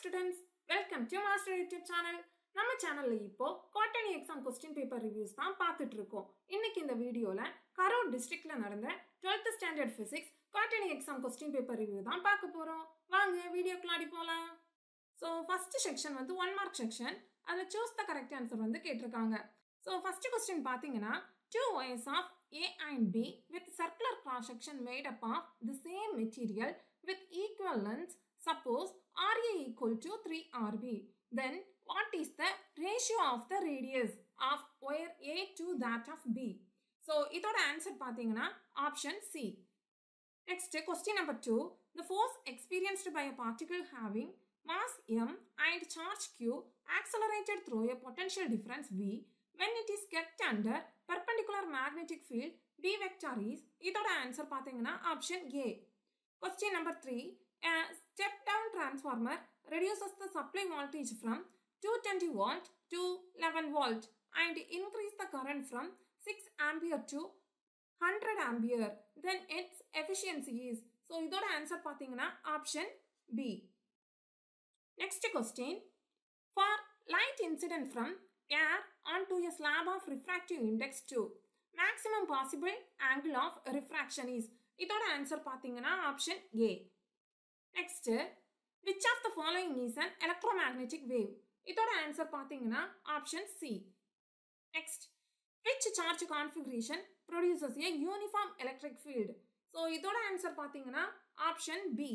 Students welcome to master YouTube channel நம்ம சேனல்ல இப்போ quarterly exam question paper reviews தான் பார்த்துட்டு இருக்கோம் இன்னைக்கு இந்த வீடியோல கரூர் டிஸ்ட்ரிக்ட்ல நடந்த 12th standard physics quarterly exam question paper review தான் பார்க்க போறோம் வாங்க வீடியோக்குள்ளாடி போலாம் ஸோ ஃபர்ஸ்ட் செக்ஷன் வந்து ஒன் மார்க் செக்ஷன் அதில் சூஸ் த கரெக்ட் ஆன்சர் வந்து கேட்டிருக்காங்க ஸோ ஃபர்ஸ்ட் கொஸ்டின் பார்த்தீங்கன்னா two ways of A and B with circular cross section made up of the same material with equal lengths suppose RA equal to 3RB. Then what is the ratio of the radius of wire A to that of B? So இதோட answer பார்த்தீங்கன்னா option C next question number two the force experienced by a particle having mass m and charge q accelerated through a potential difference v when it is kept under perpendicular magnetic field b vector is இதோட answer பார்த்தீங்கன்னா option A question number three step down transformer reduces the supply voltage from 220 volt to 11 volt and increase the current from 6 ampere to 100 ampere then its efficiency is so இதோட answer பார்த்தீங்கன்னா option B Next question. For light incident from air onto a slab of refractive index 2, maximum possible angle of refraction is இதோட answer பார்த்தீங்கன்னா option A next which of the following is an electromagnetic wave இதோட answer பார்த்தீங்கன்னா option C next which charge configuration produces a uniform electric field so இதோட answer பார்த்தீங்கன்னா option B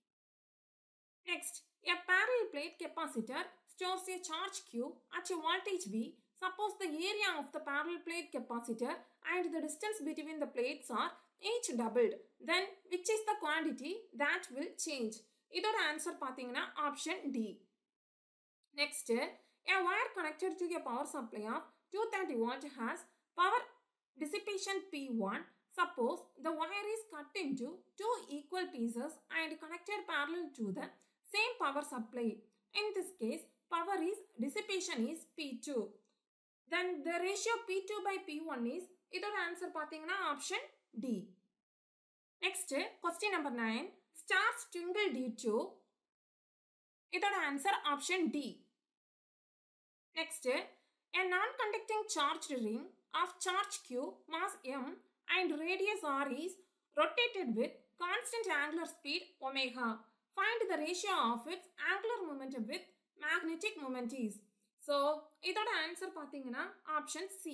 next A parallel plate capacitor stores a charge Q at a voltage V. Suppose the area of the parallel plate capacitor and the distance between the plates are each doubled. Then which is the quantity that will change? இதோட answer பார்த்தீங்கன்னா option D next a wire connected to a power supply of 230 volt has power dissipation P1. Suppose the wire is cut into two equal pieces and connected parallel to the same power supply. In this case, power is dissipation is P2. Then the ratio P2 by P1 is இதோட answer பார்த்தீங்கன்னா option D next question number nine star ஸ்ட்ரிங்கிள் D two இதோட answer option D next a non-conducting charged ring of charge q mass m and radius r is rotated with constant angular speed omega find the ratio of its angular momentum with magnetic moment is. So, இதோட answer பார்த்தீங்கன்னா option C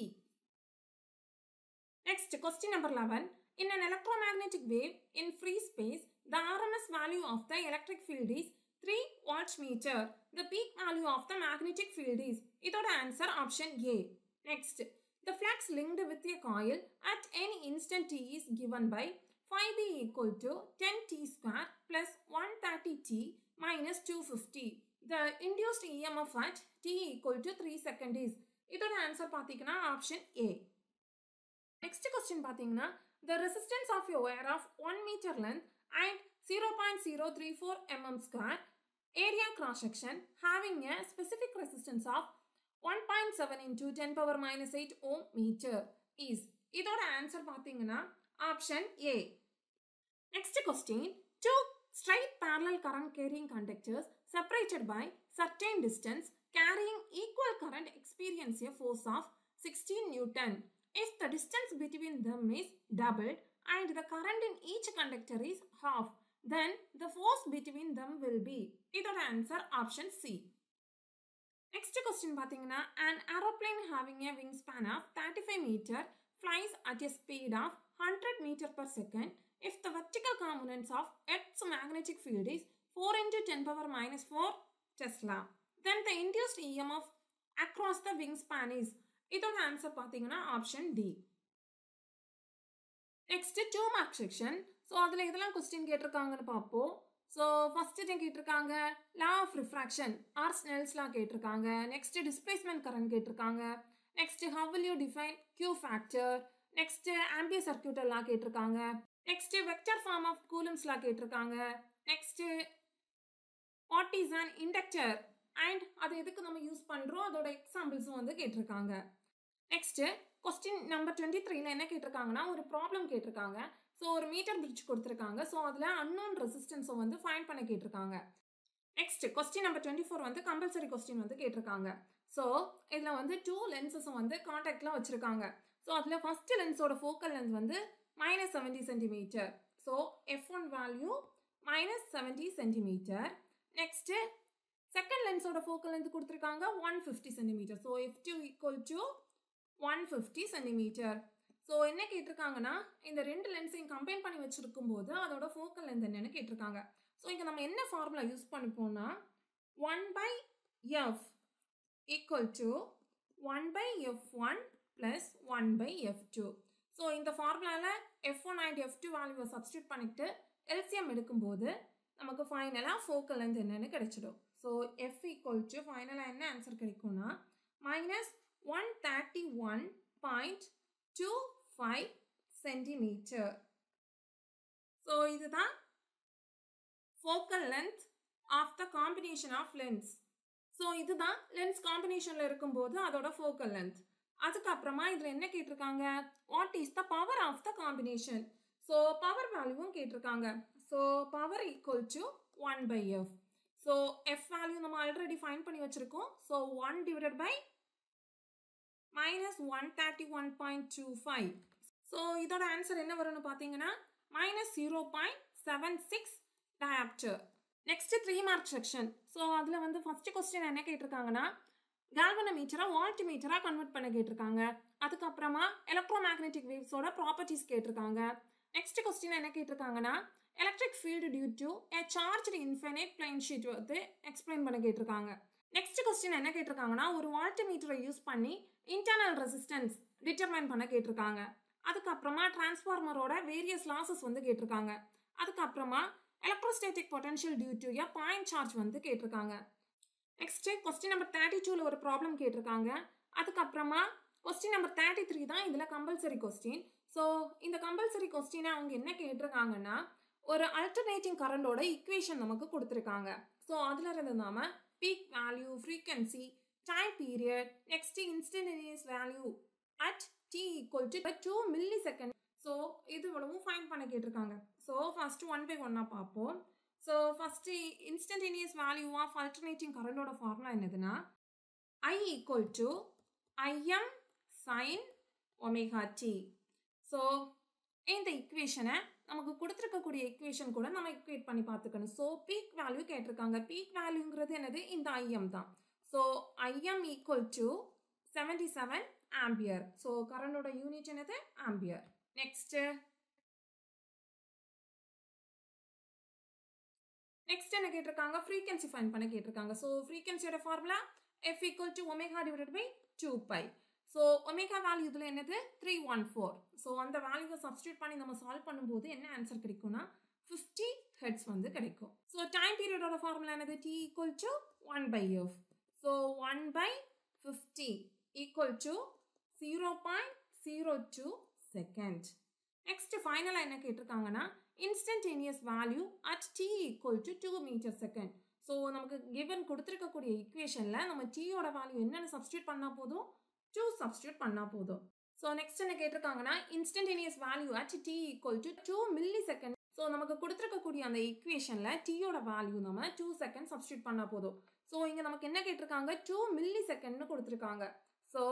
next question number eleven in an electromagnetic wave in free space the RMS value of the electric field is three watts meter the peak value of the magnetic field is இதோட answer option A next the flux linked with a coil at any instant T is given by 5b equal to 10t square plus 130t minus 250. The induced EMF at t equal to 3 second is. இதோட answer பார்த்தீங்கன்னா option A next question பார்த்தீங்கன்னா the resistance of யோ wire of one meter length and zero point zero three four mm square area cross section having a specific resistance of one point seven into ten power minus eight ohm meter is இதோட answer பார்த்தீங்கன்னா option A Next question. Two straight parallel current carrying conductors separated by certain distance carrying equal current experience a force of 16 Newton. If the distance between them is doubled and the current in each conductor is half, then the force between them will be. இதோட answer option C. Next question பார்த்தீங்கன்னா an aeroplane having a wingspan of 35 meter flies at a speed of 100 meter per second if the vertical components of Earth's magnetic field is 4 into 10 power minus 4 Tesla, then the induced EMF across the wingspan is இதோட answer பார்த்தீங்கன்னா option D next two mark section so அதில் இதெல்லாம் question கேட்டிருக்காங்கன்னு பார்ப்போம் so first என்ன கேட்டிருக்காங்க law of refraction or ஸ்னெல்ஸ்லாம் கேட்டிருக்காங்க நெக்ஸ்ட் டிஸ்பிளேஸ்மெண்ட் கரண்ட் கேட்டிருக்காங்க next how will you define Q factor next Ampere circuit எல்லாம் கேட்டிருக்காங்க நெக்ஸ்ட் வெக்டர் ஃபார்ம் ஆஃப் கூலம்ஸ்லாம் கேட்டிருக்காங்க next what is an inductor and அது எதுக்கு நம்ம யூஸ் பண்ணுறோம் அதோட எக்ஸாம்பிள்ஸும் வந்து கேட்டிருக்காங்க நெக்ஸ்ட் கொஸ்டின் நம்பர் டுவெண்ட்டி த்ரீல என்ன கேட்டிருக்காங்கன்னா ஒரு ப்ராப்ளம் கேட்டிருக்காங்க ஸோ ஒரு மீட்டர் பிரிட்ஜ் கொடுத்துருக்காங்க ஸோ அதில் அன்னோன் ரெசிஸ்டன்ஸை வந்து ஃபைன் பண்ண கேட்டிருக்காங்க next question number twenty four வந்து கம்பல்சரி கொஸ்டின் வந்து கேட்டிருக்காங்க ஸோ இதில் வந்து டூ லென்சஸும் வந்து காண்டாக்டில் வச்சுருக்காங்க ஸோ அதில் ஃபஸ்ட்டு லென்ஸோட ஃபோக்கல் லென்ஸ் வந்து minus seventy centimeter so F one value minus seventy centimeter next second லென்ஸோட ஃபோக்கல் லென்த் கொடுத்துருக்காங்க one fifty centimeter so F two equal to one fifty centimeter so என்ன கேட்டிருக்காங்கன்னா இந்த ரெண்டு லென்ஸையும் கம்பைன் பண்ணி வச்சுருக்கும் போது அதோட ஃபோக்கல் லென்த் என்னன்னு கேட்டிருக்காங்க ஸோ இங்கே நம்ம என்ன ஃபார்முலா யூஸ் பண்ணிப்போம்னா one by F equal to one by F one plus one by F two so இந்த ஃபார்முலாவில் F one and F two வேல்யூவை சப்ஸ்டியூட் பண்ணிவிட்டு எல்சிஎம் எடுக்கும்போது நமக்கு ஃபைனலாக ஃபோக்கல் லென்த் என்னன்னு கிடைச்சிடும் ஸோ எஃப் ஈக்குவல் டு ஃபைனலாக என்ன ஆன்சர் கிடைக்கும்னா minus one thirty one point two five centimeter so இதுதான் focal length of the combination of lens so இதுதான் லென்ஸ் காம்பினேஷனில் இருக்கும்போது அதோட ஃபோக்கல் லென்த் அதுக்கப்புறமா இதில் என்ன கேட்டிருக்காங்க what is the power of the combination so power வேல்யூவும் கேட்டிருக்காங்க so power equal to one by F so F value நம்ம ஆல்ரெடி ஃபைன் பண்ணி வச்சுருக்கோம் so one divided by minus one thirty one point two five so இதோட answer என்ன வரும்னு பார்த்தீங்கன்னா minus zero point seven six diopter next three mark section so அதில் வந்து first question என்ன கேட்டிருக்காங்கன்னா கால்வனமீட்டரை வால்டிமீட்டராக கன்வெர்ட் பண்ண கேட்டிருக்காங்க அதுக்கப்புறமா எலக்ட்ரோ மேக்னெட்டிக் வேவ்ஸோட ப்ராப்பர்ட்டிஸ் கேட்டிருக்காங்க நெக்ஸ்ட் கொஸ்டின் என்ன கேட்டிருக்காங்கன்னா electric field due to a charge infinite plane sheet வந்து எக்ஸ்பிளைன் பண்ண கேட்டிருக்காங்க நெக்ஸ்ட் கொஸ்டின் என்ன கேட்டிருக்காங்கன்னா ஒரு வால்டிமீட்டரை யூஸ் பண்ணி இன்டர்னல் ரெசிஸ்டன்ஸ் டிட்டர்மைன் பண்ண கேட்டிருக்காங்க அதுக்கப்புறமா டிரான்ஸ்ஃபார்மரோட வேரியஸ் லாசஸ் வந்து கேட்டிருக்காங்க அதுக்கப்புறமா electrostatic potential due to a point charge வந்து கேட்டிருக்காங்க நெக்ஸ்ட் கொஸ்டின் நம்பர் தேர்ட்டி டூவில் ஒரு ப்ராப்ளம் கேட்டிருக்காங்க அதுக்கப்புறமா கொஸ்டின் நம்பர் தேர்ட்டி த்ரீ தான் இதில் கம்பல்சரி கொஸ்டின் ஸோ இந்த கம்பல்சரி கொஸ்டினை அவங்க என்ன கேட்டிருக்காங்கன்னா ஒரு அல்டர்னேட்டிங் கரண்டோட இக்குவேஷன் நமக்கு கொடுத்துருக்காங்க ஸோ அதில் இருந்து நாம peak value frequency time period next instantaneous value at D equal to two milli second so இது இவ்வளவும் ஃபைன் பண்ண கேட்டிருக்காங்க ஸோ ஃபர்ஸ்ட் ஒன் பை ஒன்னாக பார்ப்போம் so first instantaneous value of alternating கரண்டோட ஃபார்முலா என்னதுன்னா I equal to IM sine omega T so இந்த இக்குவேஷனை நமக்கு கொடுத்துருக்கக்கூடிய இக்குவேஷன் கூட நம்ம இக்குவேட் பண்ணி பார்த்துக்கணும் ஸோ பீக் வேல்யூ கேட்டிருக்காங்க பீக் வேல்யூங்கிறது என்னது இந்த ஐஎம் தான் so IM equal to seventy seven ampere so கரண்டோட யூனிட் என்னது ஆம்பியர் நெக்ஸ்ட்டு நெக்ஸ்ட் என்ன கேட்டிருக்காங்க ஃப்ரீக்வன்சி ஃபைன் பண்ண கேட்டிருக்காங்க ஸோ ஃப்ரீக்வன்சியோட formula F equal to omega divided by two pi so omega value இதில் என்னது த்ரீ ஒன் ஃபோர் ஸோ அந்த வேல்யூவை சப்ஸ்டியூட் பண்ணி நம்ம சால்வ் பண்ணும்போது என்ன ஆன்சர் கிடைக்கும்னா ஃபிஃப்டி ஹெட்ஸ் வந்து கிடைக்கும் ஸோ டைம் பீரியடோட ஃபார்முலா என்னது T equal to one by F so one by fifty equal to zero point zero two second next ஃபைனலாக என்ன கேட்டிருக்காங்கன்னா instantaneous value at D equal to two meter second so நமக்கு given கொடுத்துருக்கக்கூடிய இக்குவேஷனில் நம்ம டீயோட value என்னென்ன substitute பண்ணால் போதும் டூ சப்ஸ்டியூட் பண்ணால் போதும் ஸோ நெக்ஸ்ட் என்ன கேட்டிருக்காங்கன்னா instantaneous value at D equal to two milli second so நமக்கு கொடுத்துருக்கக்கூடிய அந்த இக்குவேஷனில் டீயோட வேல்யூ நம்ம டூ செகண்ட் சப்ஸ்டியூட் பண்ணால் போதும் ஸோ இங்கே நமக்கு என்ன கேட்டிருக்காங்க டூ மில்லி செகண்ட்னு கொடுத்துருக்காங்க so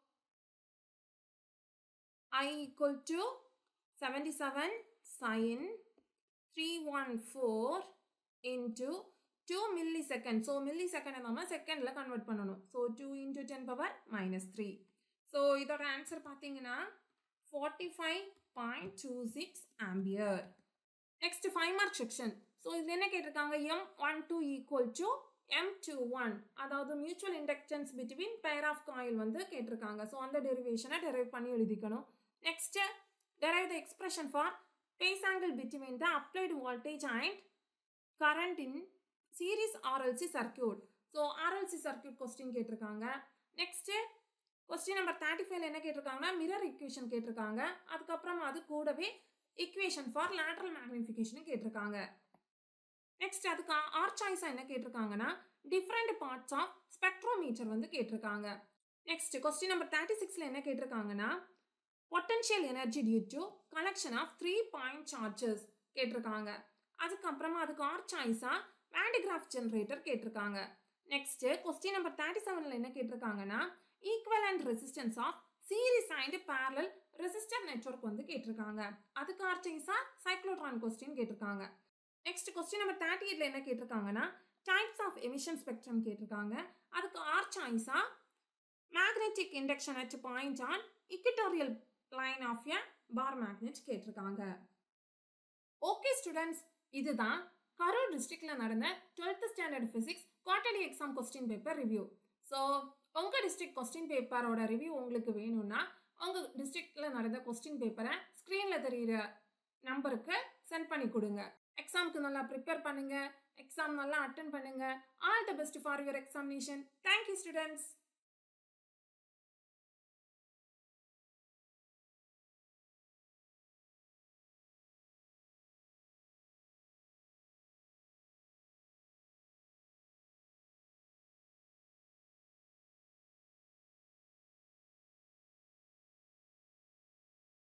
I equal to seventy seven sine three one four into two milli second so milli செகண்டை நம்ம செகண்டில் கன்வெர்ட் பண்ணணும் so two into ten power minus three so இதோட ஆன்சர் பார்த்தீங்கன்னா forty five point two six ampere next five mark section so இதில் என்ன கேட்டிருக்காங்க M one two equal to M two one அதாவது mutual inductance between pair of coil வந்து கேட்டிருக்காங்க so அந்த டெரிவேஷனை derive பண்ணி எழுதிக்கணும் next derive the expression for phase angle between the applied voltage and current in series RLC circuit. So RLC circuit question கேட்டிருக்காங்க next question number thirty ஃபைவ்ல என்ன கேட்டிருக்காங்கன்னா mirror equation கேட்டிருக்காங்க அதுக்கப்புறம் அது கூடவே இக்குவேஷன் ஃபார் லேட்ரல் மேக்னிஃபிகேஷன் கேட்டிருக்காங்க next அதுக்கு ஆர் சாய்ஸாக என்ன கேட்டிருக்காங்கன்னா டிஃப்ரெண்ட் பார்ட்ஸ் ஆஃப் ஸ்பெக்ட்ரோமீட்டர் வந்து கேட்டிருக்காங்க நெக்ஸ்ட் கொஸ்டின் நம்பர் தேர்ட்டி சிக்ஸில் என்ன கேட்டிருக்காங்கன்னா potential energy due to collection of three point charges கேட்டிருக்காங்க அதுக்கப்புறமா அதுக்கு ஆர் சாய்ஸாக பேண்டிகிராஃப் ஜென்ரேட்டர் கேட்டிருக்காங்க நெக்ஸ்ட் கொஸ்டின் நம்பர் தேர்ட்டி செவனில் என்ன கேட்டிருக்காங்கன்னா equal and resistance of series and parallel resistor network வந்து கேட்டிருக்காங்க அதுக்கு ஆர்டிஸா சைக்ளோட்ரான் கொஸ்டின் கேட்டிருக்காங்க நெக்ஸ்ட் கொஸ்டின் நம்பர் தேர்ட்டி எயிட்ல என்ன கேட்டிருக்காங்கன்னா டைப்ஸ் ஆஃப் எமிஷன் ஸ்பெக்ட்ரம் கேட்டிருக்காங்க அதுக்கு ஆர் சாய்ஸா magnetic induction at point on equatorial line of a bar magnet கேட்டிருக்காங்க ஓகே ஸ்டூடெண்ட்ஸ் இதுதான் கரூர் டிஸ்ட்ரிக்ட்ல நடந்த twelfth standard physics quarterly exam question paper review so உங்கள் டிஸ்ட்ரிக்ட் கொஸ்டின் பேப்பரோட ரிவ்யூ உங்களுக்கு வேணும்னா உங்கள் டிஸ்ட்ரிக்டில் நடந்த கொஸ்டின் பேப்பரை ஸ்க்ரீனில் தெரிகிற நம்பருக்கு சென்ட் பண்ணி கொடுங்க எக்ஸாமுக்கு நல்லா ப்ரிப்பேர் பண்ணுங்க எக்ஸாம் நல்லா அட்டன் பண்ணுங்க all the best for your examination thank you students